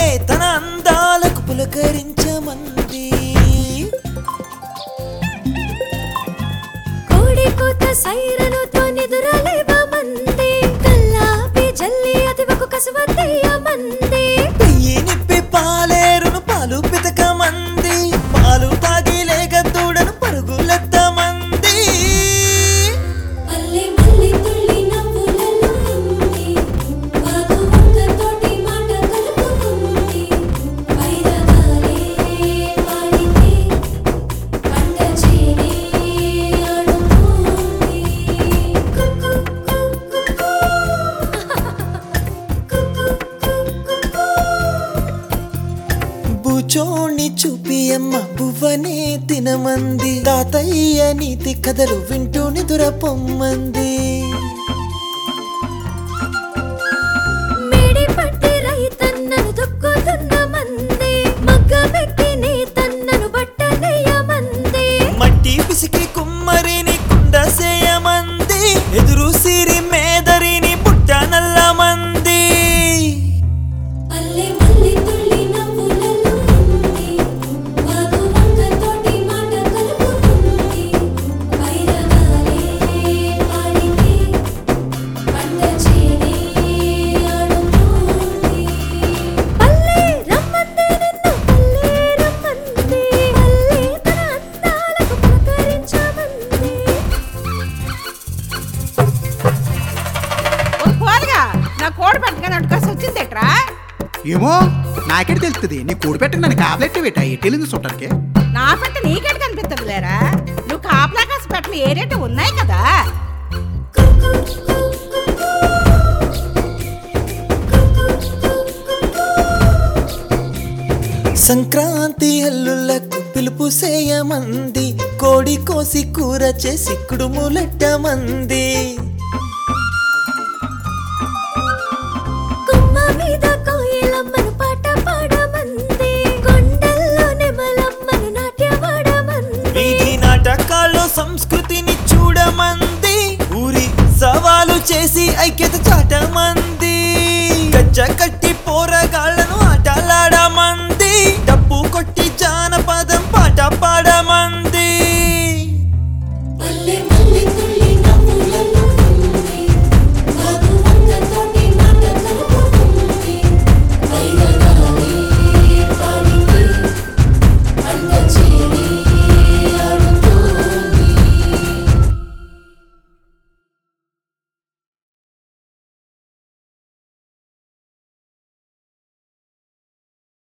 తన అందాలకు పులకరించమంది కోడి కూత సైరనుతో నిదురలేవమంది కల్లాపి జల్లి అతివకు కసువతయ్యమంది పెయ్యి నిప్పి పాలేరును పాలు పితకమంది పాలు తాగి లేక దూడను పరుగులెత్తమంది మల్లి మల్లి తుల్లి నవ్వులలో ఉంది వాగు వంకతోటి మాట కలుపుకుంది వైరగాలే పాడితే పంట చేనే ఆడుతోంది కుక్కు కుక్కు బుచోణ్ణి చూపి అమ్మ బువ్వనే తినమంది తాతయ్య నీతి కథలు వింటూ నిదుర పొమ్మంది మేడి పట్టి రైతన్నను దొక్కుతున్న మంది మగ్గమెక్కి నీ తన్నను బట్టనేయమంది మట్టి పిసికి కుమ్మరిని కుండసేయమంది ఎదురు సిరి మేదరిని పుట్ట నల్లమంది పల్లె మల్లి తుల్లి నవ్వులలో ఉంది వాగు వంకతోటి మాట కలుపుకుంది వైరగాలే పాడితే పంట చేనే ఆడుతోంది పల్లె రమ్మంది నిన్ను పల్లె రమ్మంది పల్లె తన అందాలకు పులకరించమంది ఓ పోరగా నా కోడి పట్టుకొని అటుకాసి వచ్చిందేట్రా ఏమో నాకెట్ తెలుస్తుంది నీ కూడి పెట్టక నన్ను కాపలెట్టి పెట్టా ఎట్టెలింది చుట్టానికి నా పెట్ట నీకెట్ కనిపిస్తుంది లేరా నువ్వు కాపలా కాసి పెట్టలు ఏ రేటు ఉన్నాయి కదా సంక్రాంతి హల్లులకు పిలుపు సేయమంది కోడి కోసి కూర చేసి కుడుములెట్టమంది కొమ్మ మీద కోయిలమ్మను పాట పాడమంది కొండల్లో నెమలమ్మను నాట్యమాడమంది వీధి నాటకాల్లో సంస్కృతిని చూడమంది ఊరి సవాలు చేసి ఐక్యత చాటమంది గజ్జ కట్టి